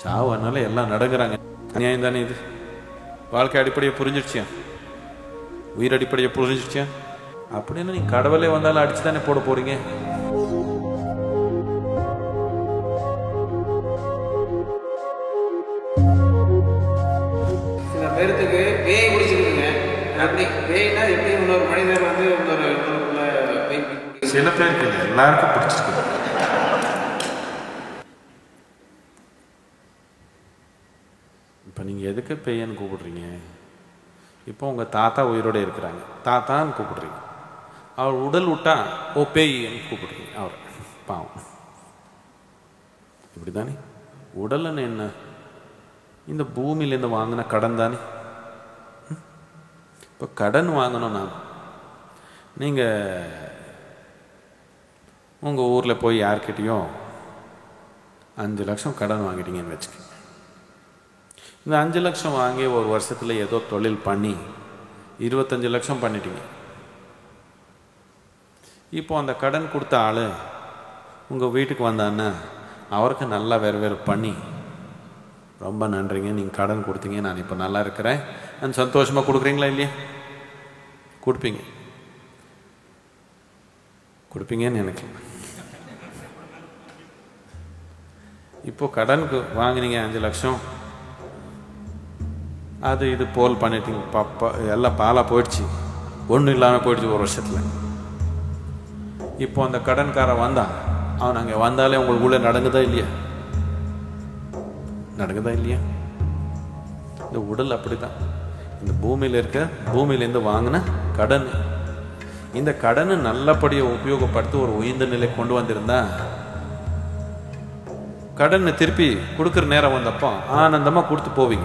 சாவு அதனால எல்லாம் நடங்குறாங்க அநியாயம் தானே இது வாழ்க்கை அடிப்படையை புரிஞ்சிடுச்சியா உயிர் அடிப்படையை புரிஞ்சிடுச்சியா அப்படின்னு நீ கடவுளே வந்தாலும் அடிச்சு தானே போட போறீங்க சில பேர்த்துக்கு பேய் பிடிச்சிருக்குங்க அப்படி பேய்னா எப்படி இன்னொரு மனிதர் வந்து இன்னொரு இன்னொருக்குள்ள பேய் பிடிக்கும் சில பேருக்கு இல்லை எல்லாருக்கும் பிடிச்சிருக்கு இப்போ நீங்கள் எதுக்கு பேயன்னு கூப்பிடுறீங்க இப்போ உங்கள் தாத்தா உயிரோட இருக்கிறாங்க தாத்தான்னு கூப்பிடுறீங்க அவர் உடல் விட்டா ஓ பேய்ன்னு கூப்பிடுறீங்க அவர் பாவம் இப்படி தானே உடல்னு என்ன இந்த பூமியிலேருந்து வாங்கின கடன் தானே ம்? இப்போ கடன் வாங்கணும் நான் நீங்கள் உங்கள் ஊரில் போய் யார்கிட்டயும் அஞ்சு லட்சம் கடன் வாங்கிட்டீங்கன்னு வச்சுக்க இந்த அஞ்சு லட்சம் வாங்கி ஒரு வருஷத்தில் ஏதோ தொழில் பண்ணி இருபத்தஞ்சு லட்சம் பண்ணிட்டீங்க இப்போ அந்த கடன் கொடுத்த ஆள் உங்கள் வீட்டுக்கு வந்தான்னா அவருக்கு நல்லா வேறு வேறு பண்ணி ரொம்ப நன்றிங்க நீங்கள் கடன் கொடுத்தீங்க நான் இப்போ நல்லா இருக்கிறேன் நான் சந்தோஷமாக கொடுக்குறீங்களா இல்லையா கொடுப்பீங்க கொடுப்பீங்கன்னு நினைக்கிறேன் இப்போ கடனுக்கு வாங்கினீங்க அஞ்சு லட்சம் அது இது போல் பண்ணிட்டீங்க பாப்பா எல்லாம் பாலாக போயிடுச்சு ஒன்றும் இல்லாமல் போயிடுச்சு ஒரு வருஷத்தில் இப்போ அந்த கடன்காரன் வந்தான் அவன் அங்கே வந்தாலே உங்களுக்குள்ளே நடங்குதா இல்லையா நடக்குதா இல்லையா இந்த உடல் அப்படிதான் இந்த பூமியில் இருக்க பூமியிலேருந்து வாங்கின கடன் இந்த கடனை நல்லபடியாக உபயோகப்படுத்தி ஒரு உயர்ந்த நிலை கொண்டு வந்திருந்தா கடனை திருப்பி கொடுக்குற நேரம் வந்தப்போ ஆனந்தமாக கொடுத்து போவீங்க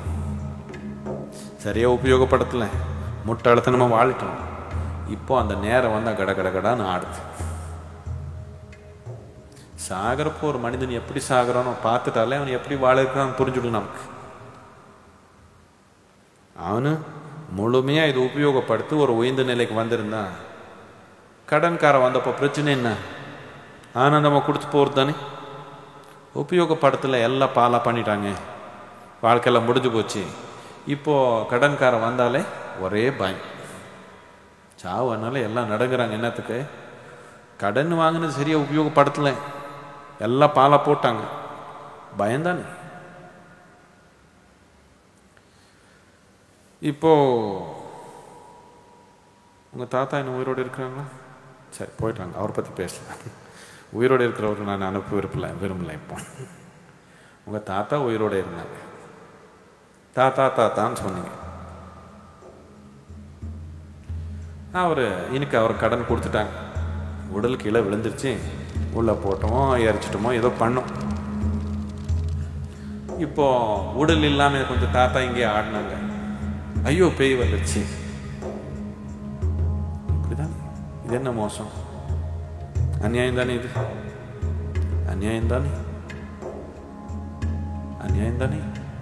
சரியாக உபயோகப்படுத்தல முட்டாளத்தனமாக வாழிட்டோம் இப்போ அந்த நேரம் வந்தால் கட கட கடான்னு ஆடுது சாகிறப்போ ஒரு மனிதன் எப்படி சாகிறானோ பார்த்துட்டாலே அவன் எப்படி வாழ இருக்கான்னு புரிஞ்சுடும் நமக்கு அவனு முழுமையாக இது உபயோகப்படுத்தி ஒரு உயர்ந்த நிலைக்கு வந்திருந்தான் கடன்காரன் வந்தப்போ பிரச்சனை என்ன ஆனந்தமாக கொடுத்து போகிறது தானே உபயோகப்படுத்தல எல்லாம் பாலாக பண்ணிட்டாங்க வாழ்க்கையெல்லாம் முடிஞ்சு போச்சு இப்போ கடன்காரன் வந்தாலே ஒரே பயம் சாவு அதனால எல்லாம் நடங்குறாங்க என்னத்துக்கு கடன் வாங்கினது சரியாக உபயோகப்படுத்தலை எல்லாம் பாலாக போட்டாங்க பயம்தானே இப்போ உங்கள் தாத்தா என்ன உயிரோடு இருக்கிறாங்களா சரி போயிட்டாங்க அவரை பற்றி பேசலாம் உயிரோடு இருக்கிறவருக்கு நான் அனுப்ப விரும்பல விரும்பல இப்போ உங்கள் தாத்தா உயிரோடு இருந்தாங்க தாத்தா தாத்தான்னு சொன்னீங்க அவர் இன்னைக்கு அவர் கடன் கொடுத்துட்டாங்க உடல் கீழே விழுந்துருச்சு உள்ளே போட்டோமோ எரிச்சிட்டோமோ ஏதோ பண்ணோம் இப்போ உடல் இல்லாமல் கொஞ்சம் தாத்தா இங்கே ஆடினாங்க ஐயோ பேய் வந்துருச்சு இப்படிதான் இது என்ன மோசம் அநியாயம் தானே இது அநியாயம் தானே அநியாயம் தானே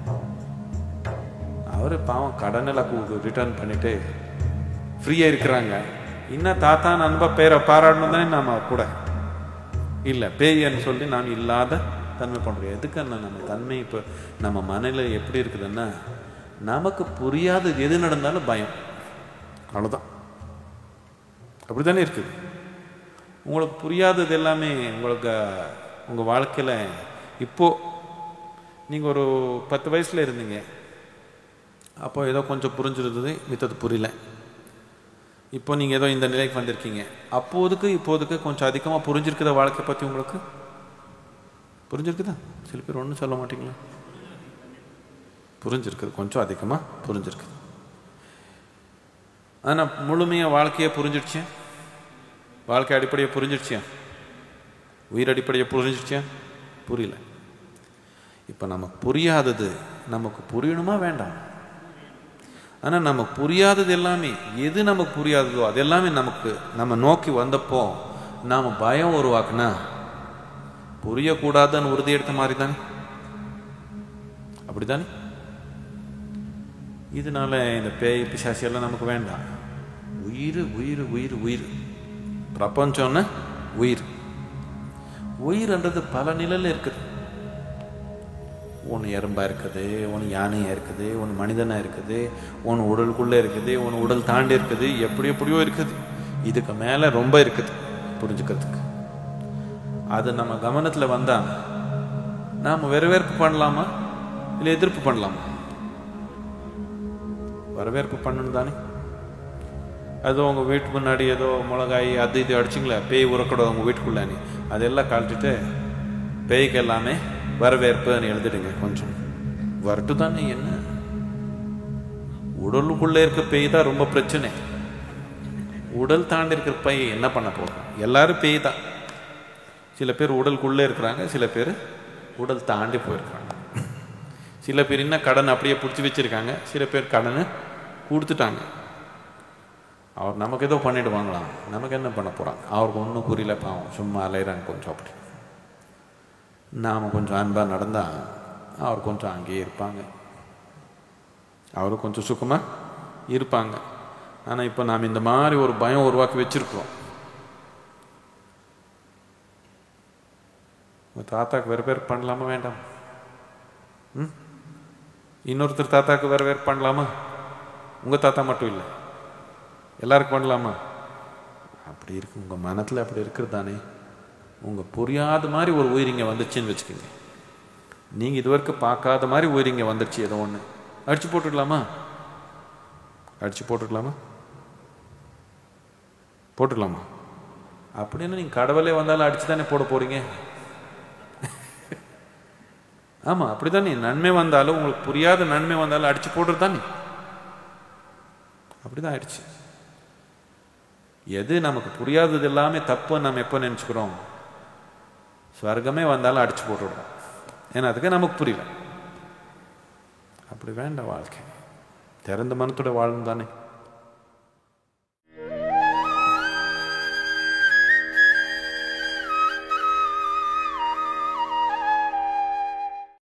அவர் பாவம் கடனெல்லாம் ரிட்டர்ன் பண்ணிட்டு ஃப்ரீயாக இருக்கிறாங்க இன்னும் தாத்தா நண்பா பேரை பாராட்டணும் தானே நாம கூட இல்லை பேயன்னு சொல்லி நான் இல்லாத தன்மை பண்ணுறோம் எதுக்கு அண்ணா நம்ம தன்மை இப்போ நம்ம மனநிலை எப்படி இருக்குதுன்னா நமக்கு புரியாத எது நடந்தாலும் பயம் அவ்வளோதான் அப்படி தானே இருக்குது உங்களுக்கு புரியாதது எல்லாமே உங்களுக்கு உங்கள் வாழ்க்கையில் இப்போது நீங்கள் ஒரு பத்து வயசில் இருந்தீங்க அப்போ ஏதோ கொஞ்சம் புரிஞ்சிருந்தது மித்தது புரியல இப்போ நீங்கள் ஏதோ இந்த நிலைக்கு வந்திருக்கீங்க அப்போதுக்கு இப்போதுக்கு கொஞ்சம் அதிகமாக புரிஞ்சிருக்குதா வாழ்க்கை பற்றி உங்களுக்கு புரிஞ்சிருக்குதா சில பேர் ஒன்றும் சொல்ல மாட்டீங்களா புரிஞ்சிருக்குது கொஞ்சம் அதிகமாக புரிஞ்சிருக்குது ஆனால் முழுமையாக வாழ்க்கையை புரிஞ்சிடுச்சு வாழ்க்கை அடிப்படையை புரிஞ்சிடுச்சியா உயிர் அடிப்படையை புரிஞ்சிடுச்சியா புரியல இப்போ நமக்கு புரியாதது நமக்கு புரியணுமா வேண்டாம் ஆனால் நமக்கு புரியாதது எல்லாமே எது நமக்கு புரியாததோ அது எல்லாமே நமக்கு நம்ம நோக்கி வந்தப்போ நாம் பயம் உருவாக்குனா புரியக்கூடாதுன்னு உறுதி எடுத்த மாதிரி தானே அப்படித்தானே இதனால இந்த பேய் பிசாசி எல்லாம் நமக்கு வேண்டாம் உயிர் உயிர் உயிர் உயிர் பிரபஞ்சம்னா உயிர் உயிர்ன்றது பல நிலையில் இருக்குது ஒன்று எறும்பா இருக்குது ஒன்று யானையாக இருக்குது ஒன்று மனிதனாக இருக்குது ஒன்று உடலுக்குள்ளே இருக்குது ஒன்று உடல் தாண்டி இருக்குது எப்படி எப்படியோ இருக்குது இதுக்கு மேலே ரொம்ப இருக்குது புரிஞ்சுக்கிறதுக்கு அது நம்ம கவனத்தில் வந்தா நாம் வரவேற்பு பண்ணலாமா இல்லை எதிர்ப்பு பண்ணலாமா வரவேற்பு பண்ணணும் தானே அது உங்கள் வீட்டு முன்னாடி ஏதோ மிளகாய் அது இது அடிச்சிங்களா பேய் உரக்கூடாது உங்கள் வீட்டுக்குள்ளானே அதெல்லாம் கழட்டிட்டு பேய்க்கு எல்லாமே வரவேற்புன்னு எழுதிடுங்க கொஞ்சம் வரட்டு தானே என்ன உடலுக்குள்ளே இருக்க பேய் தான் ரொம்ப பிரச்சனை உடல் தாண்டி இருக்கிற பை என்ன பண்ண போகிறோம் எல்லாரும் பேய் தான் சில பேர் உடலுக்குள்ளே இருக்கிறாங்க சில பேர் உடல் தாண்டி போயிருக்காங்க சில பேர் இன்னும் கடன் அப்படியே பிடிச்சி வச்சிருக்காங்க சில பேர் கடனை கொடுத்துட்டாங்க அவர் நமக்கு ஏதோ பண்ணிடுவாங்களாம் நமக்கு என்ன பண்ண போகிறாங்க அவருக்கு ஒன்றும் புரியல பாவம் சும்மா அலையிறாங்க கொஞ்சம் அப்படி நாம் கொஞ்சம் அன்பாக நடந்தால் அவர் கொஞ்சம் அங்கேயே இருப்பாங்க அவர் கொஞ்சம் சுகமாக இருப்பாங்க ஆனால் இப்போ நாம் இந்த மாதிரி ஒரு பயம் உருவாக்கி வச்சிருக்கிறோம் உங்கள் தாத்தாக்கு வரவேற்பு பண்ணலாமா வேண்டாம் ம் இன்னொருத்தர் தாத்தாக்கு வரவேற்பு பண்ணலாமா உங்கள் தாத்தா மட்டும் இல்லை எல்லாருக்கும் பண்ணலாமா அப்படி இருக்கு உங்கள் மனத்தில் அப்படி இருக்கிறது தானே உங்கள் புரியாத மாதிரி ஒரு உயிர் இங்கே வந்துச்சுன்னு வச்சுக்கோங்க நீங்கள் இதுவரைக்கும் பார்க்காத மாதிரி உயிர் இங்கே வந்துடுச்சு ஏதோ ஒன்று அடிச்சு போட்டுடலாமா அடிச்சு போட்டுடலாமா போட்டுடலாமா அப்படின்னு நீங்கள் கடவுளே வந்தாலும் அடிச்சு தானே போட போறீங்க ஆமாம் அப்படி தானே நன்மை வந்தாலும் உங்களுக்கு புரியாத நன்மை வந்தாலும் அடிச்சு போடுறது தானே அப்படிதான் ஆயிடுச்சு எது நமக்கு புரியாதது எல்லாமே தப்பு நம்ம எப்போ நினச்சிக்கிறோம் ஸ்வர்க்கமே வந்தாலும் அடிச்சு போட்டுடுறோம் ஏன்னா அதுக்கு நமக்கு புரியல அப்படி வேண்டாம் வாழ்க்கை திறந்த மனத்தோட வாழணும் தானே